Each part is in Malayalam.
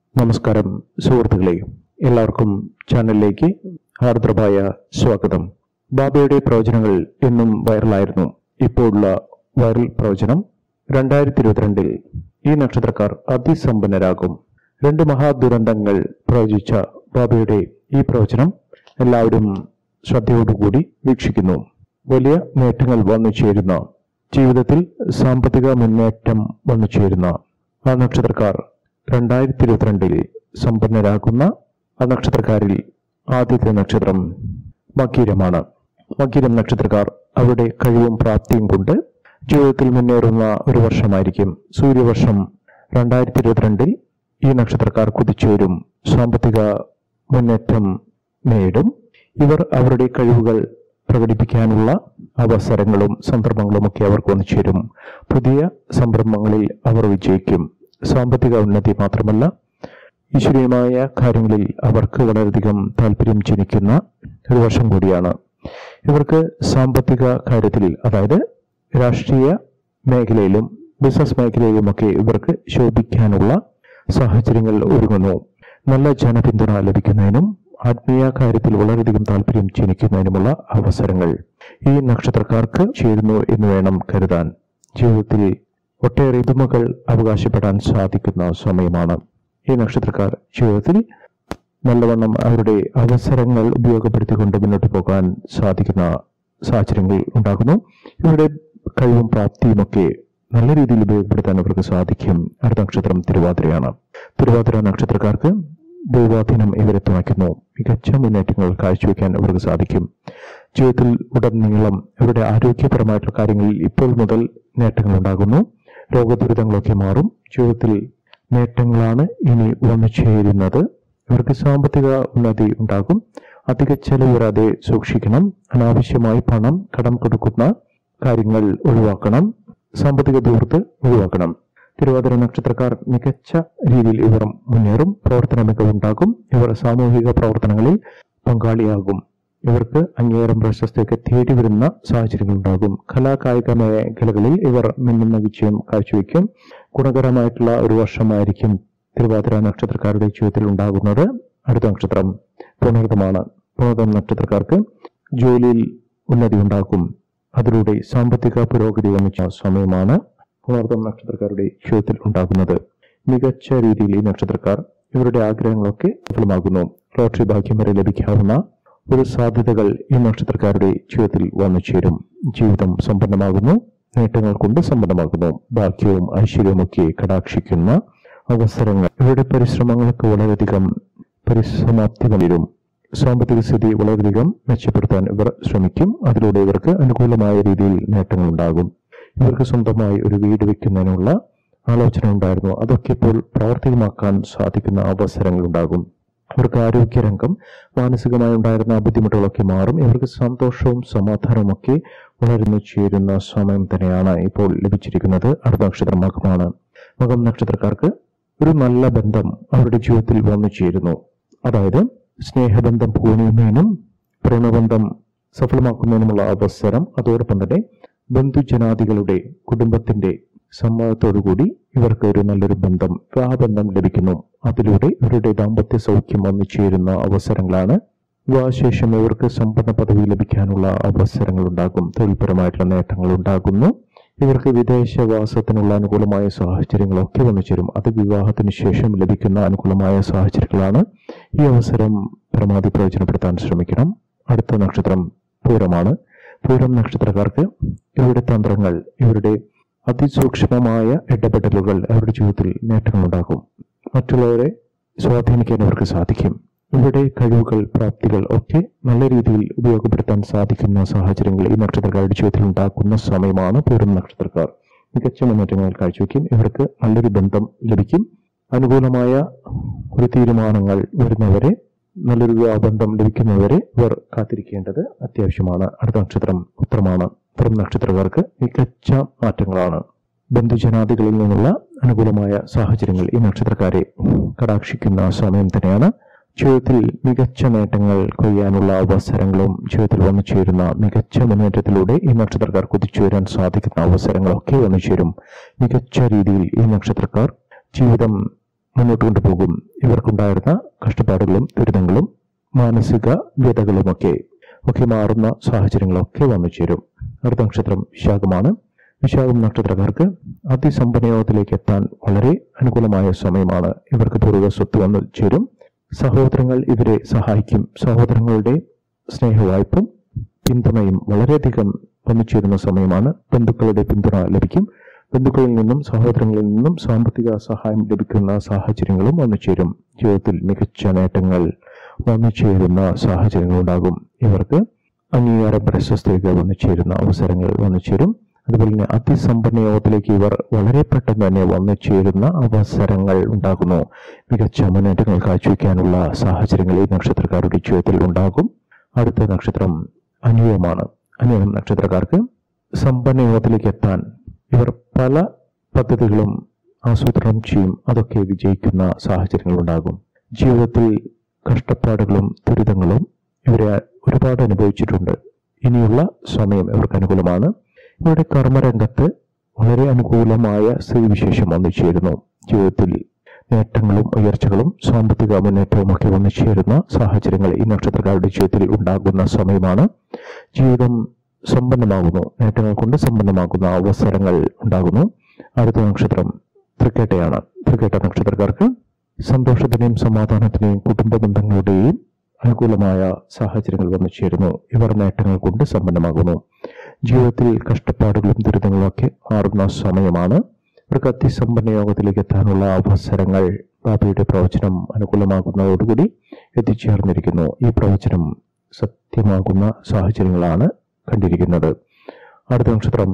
നമസ്കാരം സുഹൃത്തുക്കളെ എല്ലാവർക്കും ചാനലിലേക്ക് ആർദ്രമായ സ്വാഗതം ബാബയുടെ പ്രവചനങ്ങൾ എന്നും വൈറലായിരുന്നു ഇപ്പോഴുള്ള വൈറൽ പ്രവചനം രണ്ടായിരത്തി ഇരുപത്തിരണ്ടിൽ ഈ നക്ഷത്രക്കാർ അതിസമ്പന്നരാകും രണ്ട് മഹാദുരന്തങ്ങൾ പ്രവചിച്ച ബാബയുടെ ഈ പ്രവചനം എല്ലാവരും ശ്രദ്ധയോടുകൂടി വീക്ഷിക്കുന്നു വലിയ നേട്ടങ്ങൾ വന്നു ചേരുന്ന ജീവിതത്തിൽ സാമ്പത്തിക മുന്നേറ്റം വന്നു ചേരുന്ന ആ നക്ഷത്രക്കാർ രണ്ടായിരത്തി ഇരുപത്തിരണ്ടിൽ സമ്പന്നരാകുന്ന ആ നക്ഷത്രക്കാരിൽ ആദ്യത്തെ നക്ഷത്രം മകീരമാണ് മകീരം നക്ഷത്രക്കാർ അവരുടെ കഴിവും പ്രാപ്തിയും കൊണ്ട് ജീവിതത്തിൽ മുന്നേറുന്ന ഒരു വർഷമായിരിക്കും സൂര്യവർഷം രണ്ടായിരത്തി ഇരുപത്തിരണ്ടിൽ ഈ നക്ഷത്രക്കാർ കുതിച്ചുവരും സാമ്പത്തിക മുന്നേറ്റം നേടും ഇവർ അവരുടെ കഴിവുകൾ പ്രകടിപ്പിക്കാനുള്ള അവസരങ്ങളും സന്ദർഭങ്ങളും ഒക്കെ അവർക്ക് വന്നു ചേരും പുതിയ സംരംഭങ്ങളിൽ അവർ വിജയിക്കും സാമ്പത്തിക ഉന്നതി മാത്രമല്ല ഈശ്വരീയമായ കാര്യങ്ങളിൽ അവർക്ക് വളരെയധികം താല്പര്യം ജനിക്കുന്ന ഒരു വർഷം കൂടിയാണ് ഇവർക്ക് സാമ്പത്തിക കാര്യത്തിൽ അതായത് രാഷ്ട്രീയ മേഖലയിലും ബിസിനസ് മേഖലയിലുമൊക്കെ ഇവർക്ക് ശോഭിക്കാനുള്ള സാഹചര്യങ്ങൾ ഒരുങ്ങുന്നു നല്ല ജനപിന്തുണ ലഭിക്കുന്നതിനും ആത്മീയ കാര്യത്തിൽ വളരെയധികം താല്പര്യം ജനിക്കുന്നതിനുമുള്ള അവസരങ്ങൾ ഈ നക്ഷത്രക്കാർക്ക് ചേരുന്നു എന്ന് വേണം കരുതാൻ ജീവിതത്തിൽ ഒട്ടേറെ പുതുമകൾ അവകാശപ്പെടാൻ സാധിക്കുന്ന സമയമാണ് ഈ നക്ഷത്രക്കാർ ജീവിതത്തിൽ നല്ലവണ്ണം അവരുടെ അവസരങ്ങൾ ഉപയോഗപ്പെടുത്തിക്കൊണ്ട് മുന്നോട്ട് പോകാൻ സാധിക്കുന്ന സാഹചര്യങ്ങൾ ഉണ്ടാകുന്നു ഇവരുടെ കഴിവും പ്രാപ്തിയുമൊക്കെ നല്ല രീതിയിൽ ഉപയോഗപ്പെടുത്താൻ അവർക്ക് സാധിക്കും അടുത്ത നക്ഷത്രം തിരുവാതിരയാണ് തിരുവാതിര നക്ഷത്രക്കാർക്ക് ദൈവാധീനം ഇവരെ തുണയ്ക്കുന്നു മികച്ച മുന്നേറ്റങ്ങൾ കാഴ്ചവെക്കാൻ അവർക്ക് സാധിക്കും ജീവിതത്തിൽ ഉടനീളം ഇവരുടെ ആരോഗ്യപരമായിട്ടുള്ള കാര്യങ്ങളിൽ ഇപ്പോൾ മുതൽ നേട്ടങ്ങൾ ഉണ്ടാകുന്നു രോഗദുരിതങ്ങളൊക്കെ മാറും ജീവിതത്തിൽ നേട്ടങ്ങളാണ് ഇനി വന്നു ചേരുന്നത് ഇവർക്ക് സാമ്പത്തിക ഉന്നതി ഉണ്ടാകും അധിക ചെലവ് വരാതെ സൂക്ഷിക്കണം അനാവശ്യമായി പണം കടം കൊടുക്കുന്ന കാര്യങ്ങൾ ഒഴിവാക്കണം സാമ്പത്തിക ദൂർത്ത് ഒഴിവാക്കണം തിരുവാതിര നക്ഷത്രക്കാർ മികച്ച രീതിയിൽ ഇവർ മുന്നേറും പ്രവർത്തന മികവുണ്ടാകും ഇവർ സാമൂഹിക പ്രവർത്തനങ്ങളിൽ പങ്കാളിയാകും ഇവർക്ക് അംഗീകാരം പ്രശസ്തിയൊക്കെ തേടി വരുന്ന സാഹചര്യങ്ങൾ ഉണ്ടാകും കലാകായിക മേഖലകളിൽ ഇവർ മിന്നുന്ന വിജയം കാഴ്ചവെക്കും ഗുണകരമായിട്ടുള്ള ഒരു വർഷമായിരിക്കും തിരുവാതിര നക്ഷത്രക്കാരുടെ ജീവിതത്തിൽ ഉണ്ടാകുന്നത് അടുത്ത നക്ഷത്രം പുണർതമാണ് പുണർതം നക്ഷത്രക്കാർക്ക് ജോലിയിൽ ഉന്നതി ഉണ്ടാകും അതിലൂടെ സാമ്പത്തിക പുരോഗതി വന്നിച്ച സമയമാണ് പുണർതം നക്ഷത്രക്കാരുടെ ജീവിതത്തിൽ ഉണ്ടാകുന്നത് മികച്ച രീതിയിൽ ഈ നക്ഷത്രക്കാർ ഇവരുടെ ആഗ്രഹങ്ങളൊക്കെ സഫലമാകുന്നു ലോട്ടറി ഭാഗ്യം വരെ ലഭിക്കാവുന്ന ഒരു സാധ്യതകൾ ഈ നക്ഷത്രക്കാരുടെ ജീവിതത്തിൽ വന്നു ചേരും ജീവിതം സമ്പന്നമാകുന്നു നേട്ടങ്ങൾ കൊണ്ട് സമ്പന്നമാകുന്നു ഭാഗ്യവും ഐശ്വര്യവും ഒക്കെ കടാക്ഷിക്കുന്ന അവസരങ്ങൾ ഇവരുടെ പരിശ്രമങ്ങൾക്ക് വളരെയധികം പരിസമാപ്തി വരും സാമ്പത്തിക സ്ഥിതി വളരെയധികം മെച്ചപ്പെടുത്താൻ ഇവർ ശ്രമിക്കും അതിലൂടെ ഇവർക്ക് അനുകൂലമായ രീതിയിൽ നേട്ടങ്ങൾ ഉണ്ടാകും ഇവർക്ക് സ്വന്തമായി ഒരു വീട് വെക്കുന്നതിനുള്ള ആലോചന ഉണ്ടായിരുന്നു അതൊക്കെ ഇപ്പോൾ പ്രാവർത്തികമാക്കാൻ സാധിക്കുന്ന അവസരങ്ങൾ ഉണ്ടാകും ഇവർക്ക് ആരോഗ്യരംഗം മാനസികമായി ഉണ്ടായിരുന്ന ബുദ്ധിമുട്ടുകളൊക്കെ മാറും ഇവർക്ക് സന്തോഷവും സമാധാനവും ഒക്കെ വളർന്നു ചേരുന്ന സമയം തന്നെയാണ് ഇപ്പോൾ ലഭിച്ചിരിക്കുന്നത് അടുത്ത നക്ഷത്രം മകമാണ് മകം നക്ഷത്രക്കാർക്ക് ഒരു നല്ല ബന്ധം അവരുടെ ജീവിതത്തിൽ വന്നു ചേരുന്നു അതായത് സ്നേഹബന്ധം പൂണിയുന്നതിനും പ്രേമബന്ധം സഫലമാക്കുന്നതിനുമുള്ള അവസരം അതോടൊപ്പം തന്നെ ബന്ധുജനാദികളുടെ കുടുംബത്തിന്റെ സമ്മതത്തോടുകൂടി ഇവർക്ക് ഒരു നല്ലൊരു ബന്ധം വിവാഹബന്ധം ലഭിക്കുന്നു അതിലൂടെ ഇവരുടെ ദാമ്പത്യ സൗഖ്യം വന്നു ചേരുന്ന അവസരങ്ങളാണ് വിവാഹശേഷം ഇവർക്ക് സമ്പന്ന പദവി ലഭിക്കാനുള്ള അവസരങ്ങൾ ഉണ്ടാകും തൊഴിൽപരമായിട്ടുള്ള നേട്ടങ്ങൾ ഉണ്ടാകുന്നു ഇവർക്ക് വിദേശവാസത്തിനുള്ള അനുകൂലമായ സാഹചര്യങ്ങളൊക്കെ വന്നു ചേരും അത് വിവാഹത്തിന് ശേഷം ലഭിക്കുന്ന അനുകൂലമായ സാഹചര്യങ്ങളാണ് ഈ അവസരം പരമാവധി പ്രയോജനപ്പെടുത്താൻ ശ്രമിക്കണം അടുത്ത നക്ഷത്രം പൂരമാണ് പൂരം നക്ഷത്രക്കാർക്ക് ഇവരുടെ തന്ത്രങ്ങൾ ഇവരുടെ അതിസൂക്ഷ്മമായ ഇടപെടലുകൾ അവരുടെ ജീവിതത്തിൽ നേട്ടങ്ങളുണ്ടാകും മറ്റുള്ളവരെ സ്വാധീനിക്കാൻ അവർക്ക് സാധിക്കും ഇവരുടെ കഴിവുകൾ പ്രാപ്തികൾ ഒക്കെ നല്ല രീതിയിൽ ഉപയോഗപ്പെടുത്താൻ സാധിക്കുന്ന സാഹചര്യങ്ങൾ ഈ നക്ഷത്രക്കാരുടെ ജീവിതത്തിൽ ഉണ്ടാക്കുന്ന സമയമാണ് പൂരം നക്ഷത്രക്കാർ മികച്ച മുന്നേറ്റങ്ങൾ കാഴ്ചവെക്കും ഇവർക്ക് നല്ലൊരു ബന്ധം ലഭിക്കും അനുകൂലമായ ഒരു തീരുമാനങ്ങൾ വരുന്നവരെ നല്ലൊരു ബന്ധം ലഭിക്കുന്നവരെ ഇവർ കാത്തിരിക്കേണ്ടത് അത്യാവശ്യമാണ് അടുത്ത നക്ഷത്രം ഉത്തരമാണ് ഉത്തരം നക്ഷത്രക്കാർക്ക് മികച്ച മാറ്റങ്ങളാണ് ബന്ധുജനാദികളിൽ നിന്നുള്ള അനുകൂലമായ സാഹചര്യങ്ങൾ ഈ നക്ഷത്രക്കാരെ കടാക്ഷിക്കുന്ന സമയം തന്നെയാണ് ജീവിതത്തിൽ മികച്ച നേട്ടങ്ങൾ കൊയ്യാനുള്ള അവസരങ്ങളും ജീവിതത്തിൽ വന്നു ചേരുന്ന മികച്ച മുന്നേറ്റത്തിലൂടെ ഈ നക്ഷത്രക്കാർ കുതിച്ചു വരാൻ സാധിക്കുന്ന അവസരങ്ങളൊക്കെ വന്നു ചേരും മികച്ച രീതിയിൽ ഈ നക്ഷത്രക്കാർ ജീവിതം മുന്നോട്ട് കൊണ്ടുപോകും ഇവർക്കുണ്ടായിരുന്ന കഷ്ടപ്പാടുകളും ദുരിതങ്ങളും മാനസിക വ്യതകളുമൊക്കെ ഒക്കെ മാറുന്ന സാഹചര്യങ്ങളൊക്കെ വന്നു ചേരും അടുത്ത നക്ഷത്രം വിശാഖമാണ് വിശാഖം നക്ഷത്രക്കാർക്ക് അതിസമ്പന്നയോഗത്തിലേക്ക് എത്താൻ വളരെ അനുകൂലമായ സമയമാണ് ഇവർക്ക് പൂർവ്വ സ്വത്ത് വന്നു ചേരും സഹോദരങ്ങൾ ഇവരെ സഹായിക്കും സഹോദരങ്ങളുടെ സ്നേഹവായ്പും പിന്തുണയും വളരെയധികം വന്നു ചേരുന്ന സമയമാണ് ബന്ധുക്കളുടെ പിന്തുണ ലഭിക്കും ബന്ധുക്കളിൽ നിന്നും സഹോദരങ്ങളിൽ നിന്നും സാമ്പത്തിക സഹായം ലഭിക്കുന്ന സാഹചര്യങ്ങളും വന്നു ചേരും ജീവിതത്തിൽ മികച്ച നേട്ടങ്ങൾ വന്നു ചേരുന്ന സാഹചര്യങ്ങൾ ഉണ്ടാകും ഇവർക്ക് അംഗീകാരം പ്രശസ്തിയൊക്കെ വന്നു ചേരുന്ന അവസരങ്ങൾ വന്നു ചേരും അതുപോലെ തന്നെ അതിസമ്പന്ന യോഗത്തിലേക്ക് ഇവർ വളരെ പെട്ടെന്ന് തന്നെ വന്നു ചേരുന്ന അവസരങ്ങൾ ഉണ്ടാകുന്നു മികച്ച മുന്നേറ്റങ്ങൾ കാഴ്ചവെക്കാനുള്ള സാഹചര്യങ്ങൾ ഈ നക്ഷത്രക്കാരുടെ ജീവിതത്തിൽ ഉണ്ടാകും അടുത്ത നക്ഷത്രം അനുയമാണ് അനുയം നക്ഷത്രക്കാർക്ക് സമ്പന്ന യോഗത്തിലേക്ക് എത്താൻ ഇവർ പല പദ്ധതികളും ആസൂത്രണം ചെയ്യും അതൊക്കെ വിജയിക്കുന്ന സാഹചര്യങ്ങൾ ഉണ്ടാകും ജീവിതത്തിൽ കഷ്ടപ്പാടുകളും ദുരിതങ്ങളും ഇവരെ ഒരുപാട് അനുഭവിച്ചിട്ടുണ്ട് ഇനിയുള്ള സമയം ഇവർക്ക് അനുകൂലമാണ് ഇവരുടെ കർമ്മരംഗത്ത് വളരെ അനുകൂലമായ സ്ഥിതിവിശേഷം വന്നു ചേരുന്നു ജീവിതത്തിൽ നേട്ടങ്ങളും ഉയർച്ചകളും സാമ്പത്തിക മുന്നേറ്റവും ഒക്കെ വന്നു ചേരുന്ന സാഹചര്യങ്ങൾ ഈ നക്ഷത്രക്കാരുടെ ജീവിതത്തിൽ ഉണ്ടാകുന്ന സമയമാണ് ജീവിതം സമ്പന്നമാകുന്നു നേട്ടങ്ങൾ കൊണ്ട് സമ്പന്നമാകുന്ന അവസരങ്ങൾ ഉണ്ടാകുന്നു അടുത്ത നക്ഷത്രം തൃക്കേട്ടയാണ് തൃക്കേട്ട നക്ഷത്രക്കാർക്ക് സന്തോഷത്തിന്റെയും സമാധാനത്തിന്റെയും കുടുംബ ബന്ധങ്ങളുടെയും അനുകൂലമായ സാഹചര്യങ്ങൾ വന്നു ചേരുന്നു ഇവർ നേട്ടങ്ങൾ കൊണ്ട് സമ്പന്നമാകുന്നു ജീവിതത്തിൽ കഷ്ടപ്പാടുകളും ദുരിതങ്ങളും ഒക്കെ മാറുന്ന സമയമാണ് ഇവർക്ക് അതിസമ്പന്ന യോഗത്തിലേക്ക് എത്താനുള്ള അവസരങ്ങൾ ബാബയുടെ പ്രവചനം അനുകൂലമാകുന്നതോടുകൂടി എത്തിച്ചേർന്നിരിക്കുന്നു ഈ പ്രവചനം സത്യമാകുന്ന സാഹചര്യങ്ങളാണ് കണ്ടിരിക്കുന്നത് അടുത്ത നക്ഷത്രം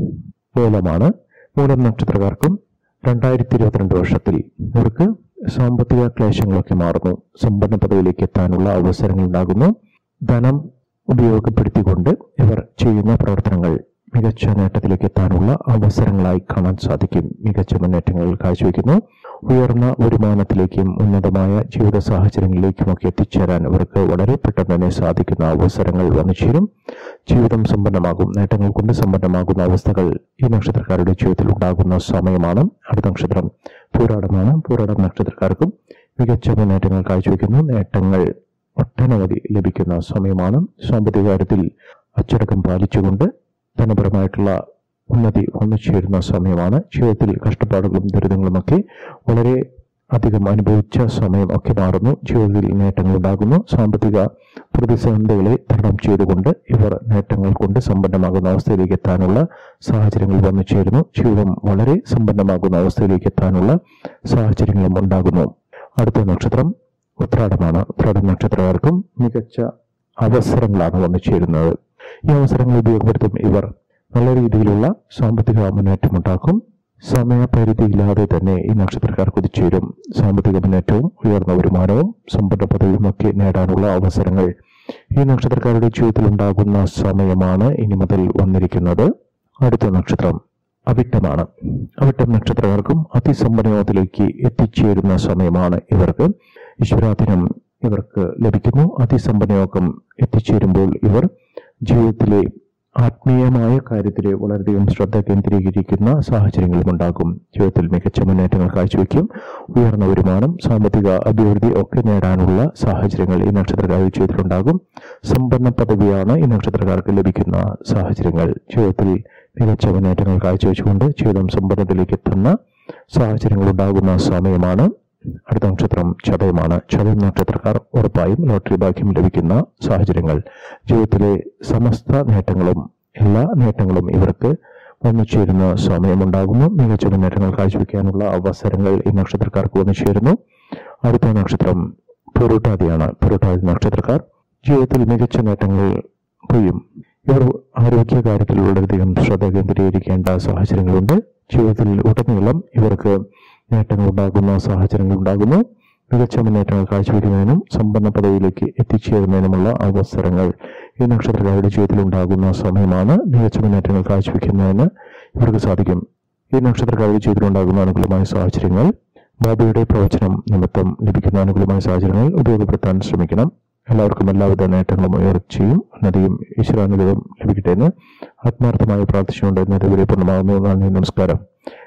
മൂലമാണ് മൂലം നക്ഷത്രക്കാർക്കും രണ്ടായിരത്തി ഇരുപത്തിരണ്ട് വർഷത്തിൽ ഇവർക്ക് സാമ്പത്തിക ക്ലേശങ്ങളൊക്കെ മാറുന്നു സമ്പന്ന പദവിയിലേക്ക് എത്താനുള്ള അവസരങ്ങൾ ഉണ്ടാകുന്നു ധനം ഉപയോഗപ്പെടുത്തിക്കൊണ്ട് ഇവർ ചെയ്യുന്ന പ്രവർത്തനങ്ങൾ മികച്ച നേട്ടത്തിലേക്ക് എത്താനുള്ള അവസരങ്ങളായി കാണാൻ സാധിക്കും മികച്ച മുന്നേറ്റങ്ങൾ കാഴ്ചവെക്കുന്നു ഉയർന്ന വരുമാനത്തിലേക്കും ഉന്നതമായ ജീവിത സാഹചര്യങ്ങളിലേക്കുമൊക്കെ എത്തിച്ചേരാൻ ഇവർക്ക് വളരെ പെട്ടെന്ന് തന്നെ സാധിക്കുന്ന അവസരങ്ങൾ വന്നു ചേരും ജീവിതം സമ്പന്നമാകും നേട്ടങ്ങൾ കൊണ്ട് സമ്പന്നമാകുന്ന അവസ്ഥകൾ ഈ നക്ഷത്രക്കാരുടെ ജീവിതത്തിൽ ഉണ്ടാകുന്ന സമയമാണ് അടുത്ത നക്ഷത്രം പൂരാടമാണ് പൂരാടം നക്ഷത്രക്കാർക്കും മികച്ച മുന്നേറ്റങ്ങൾ കാഴ്ചവെക്കുന്നു നേട്ടങ്ങൾ ഒട്ടനവധി ലഭിക്കുന്ന സമയമാണ് സാമ്പത്തിക കാര്യത്തിൽ അച്ചടക്കം പാലിച്ചുകൊണ്ട് ധനപരമായിട്ടുള്ള ഉന്നതി വന്നു ചേരുന്ന സമയമാണ് ജീവിതത്തിൽ കഷ്ടപ്പാടുകളും ദുരിതങ്ങളുമൊക്കെ വളരെ അധികം അനുഭവിച്ച സമയം ഒക്കെ മാറുന്നു ജീവിതത്തിൽ നേട്ടങ്ങൾ ഉണ്ടാകുന്നു സാമ്പത്തിക പ്രതിസന്ധികളെ തരണം ചെയ്തുകൊണ്ട് ഇവർ നേട്ടങ്ങൾ കൊണ്ട് സമ്പന്നമാകുന്ന അവസ്ഥയിലേക്ക് എത്താനുള്ള സാഹചര്യങ്ങൾ വന്നു ചേരുന്നു ജീവിതം വളരെ സമ്പന്നമാകുന്ന അവസ്ഥയിലേക്ക് എത്താനുള്ള സാഹചര്യങ്ങളും ഉണ്ടാകുന്നു അടുത്ത നക്ഷത്രം ഉത്രാടമാണ് ഉത്രാടം നക്ഷത്രക്കാർക്കും മികച്ച അവസരങ്ങളാണ് വന്നു ചേരുന്നത് ഈ അവസരങ്ങൾ ഉപയോഗപ്പെടുത്തും ഇവർ നല്ല രീതിയിലുള്ള സാമ്പത്തിക മുന്നേറ്റം ഉണ്ടാക്കും സമയപരിധിയില്ലാതെ തന്നെ ഈ നക്ഷത്രക്കാർ കുതിച്ചേരും സാമ്പത്തിക മുന്നേറ്റവും ഉയർന്ന വരുമാനവും സമ്പന്ന പദവിയും ഒക്കെ നേടാനുള്ള അവസരങ്ങൾ ഈ നക്ഷത്രക്കാരുടെ ജീവിതത്തിൽ ഉണ്ടാകുന്ന സമയമാണ് ഇനി മുതൽ വന്നിരിക്കുന്നത് അടുത്ത നക്ഷത്രം അവിട്ടമാണ് അവിട്ടം നക്ഷത്രക്കാർക്കും അതിസമ്പന്നത്തിലേക്ക് എത്തിച്ചേരുന്ന സമയമാണ് ഇവർക്ക് ഈശ്വരാധീനം ഇവർക്ക് ലഭിക്കുന്നു അതിസമ്പന്നയോഗം എത്തിച്ചേരുമ്പോൾ ഇവർ ജീവിതത്തിലെ ആത്മീയമായ കാര്യത്തിലെ വളരെയധികം ശ്രദ്ധ കേന്ദ്രീകരിക്കുന്ന സാഹചര്യങ്ങളും ഉണ്ടാകും ജീവിതത്തിൽ മികച്ച മുന്നേറ്റങ്ങൾ കാഴ്ചവെക്കും ഉയർന്ന വരുമാനം സാമ്പത്തിക അഭിവൃദ്ധി ഒക്കെ നേടാനുള്ള സാഹചര്യങ്ങൾ ഈ നക്ഷത്രക്കാരുടെ ജീവിതത്തിലുണ്ടാകും സമ്പന്ന പദവിയാണ് ഈ നക്ഷത്രക്കാർക്ക് ലഭിക്കുന്ന സാഹചര്യങ്ങൾ ജീവിതത്തിൽ മികച്ച മുന്നേറ്റങ്ങൾ കാഴ്ചവെച്ചുകൊണ്ട് ജീവിതം സമ്പന്നത്തിലേക്ക് എത്തുന്ന സാഹചര്യങ്ങൾ ഉണ്ടാകുന്ന സമയമാണ് അടുത്ത നക്ഷത്രം ചതയമാണ് ചതയം നക്ഷത്രക്കാർ ഉറപ്പായും ലോട്ടറി ഭാഗ്യം ലഭിക്കുന്ന സാഹചര്യങ്ങൾ ജീവിതത്തിലെ സമസ്ത നേട്ടങ്ങളും എല്ലാ നേട്ടങ്ങളും ഇവർക്ക് വന്നു ചേരുന്ന സമയമുണ്ടാകുന്നു മികച്ച മുന്നേറ്റങ്ങൾ കാഴ്ചവെക്കാനുള്ള അവസരങ്ങൾ ഈ നക്ഷത്രക്കാർക്ക് വന്നു ചേരുന്നു അടുത്ത നക്ഷത്രം പൊരുട്ടാതിയാണ് പൊരുട്ടാതി നക്ഷത്രക്കാർ ജീവിതത്തിൽ മികച്ച നേട്ടങ്ങൾ കൊയ്യും ഇവർ ആരോഗ്യ കാര്യത്തിൽ വളരെയധികം ശ്രദ്ധ കേന്ദ്രീകരിക്കേണ്ട സാഹചര്യങ്ങളുണ്ട് ജീവിതത്തിൽ ഉടനീളം ഇവർക്ക് നേട്ടങ്ങൾ ഉണ്ടാകുന്ന സാഹചര്യങ്ങൾ ഉണ്ടാകുന്നു മികച്ച മുന്നേറ്റങ്ങൾ കാഴ്ചവെക്കുന്നതിനും സമ്പന്ന പദവിയിലേക്ക് എത്തിച്ചേരുന്നതിനുമുള്ള അവസരങ്ങൾ ഈ നക്ഷത്രക്കാരുടെ ജീവിതത്തിൽ ഉണ്ടാകുന്ന സമയമാണ് മികച്ച മുന്നേറ്റങ്ങൾ കാഴ്ചവെക്കുന്നതിന് ഇവർക്ക് സാധിക്കും ഈ നക്ഷത്രക്കാരുടെ ജീവിതത്തിൽ ഉണ്ടാകുന്ന അനുകൂലമായ സാഹചര്യങ്ങൾ ബാബയുടെ പ്രവചനം നിമിത്തം ലഭിക്കുന്ന അനുകൂലമായ സാഹചര്യങ്ങൾ ഉപയോഗപ്പെടുത്താൻ ശ്രമിക്കണം എല്ലാവർക്കും എല്ലാവിധ നേട്ടങ്ങളും ഉയർച്ചയും ഉന്നതിയും ഈശ്വരാനുഗ്രഹം ലഭിക്കട്ടെ എന്ന് ആത്മാർത്ഥമായി പ്രാർത്ഥിച്ചുകൊണ്ട് ഇന്നത്തെ വിലപൂർണ്ണമാകുന്നു നന്ദി നമസ്കാരം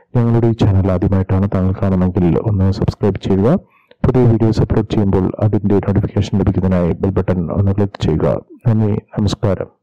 ഞങ്ങളുടെ ഈ ചാനൽ ആദ്യമായിട്ടാണ് താങ്കൾ കാണുന്നെങ്കിൽ ഒന്ന് സബ്സ്ക്രൈബ് ചെയ്യുക പുതിയ വീഡിയോസ് അപ്ലോഡ് ചെയ്യുമ്പോൾ അതിൻ്റെ നോട്ടിഫിക്കേഷൻ ലഭിക്കുന്നതിനായി ബെൽ ബട്ടൺ ഒന്ന് ക്ലിക്ക് ചെയ്യുക നന്ദി നമസ്കാരം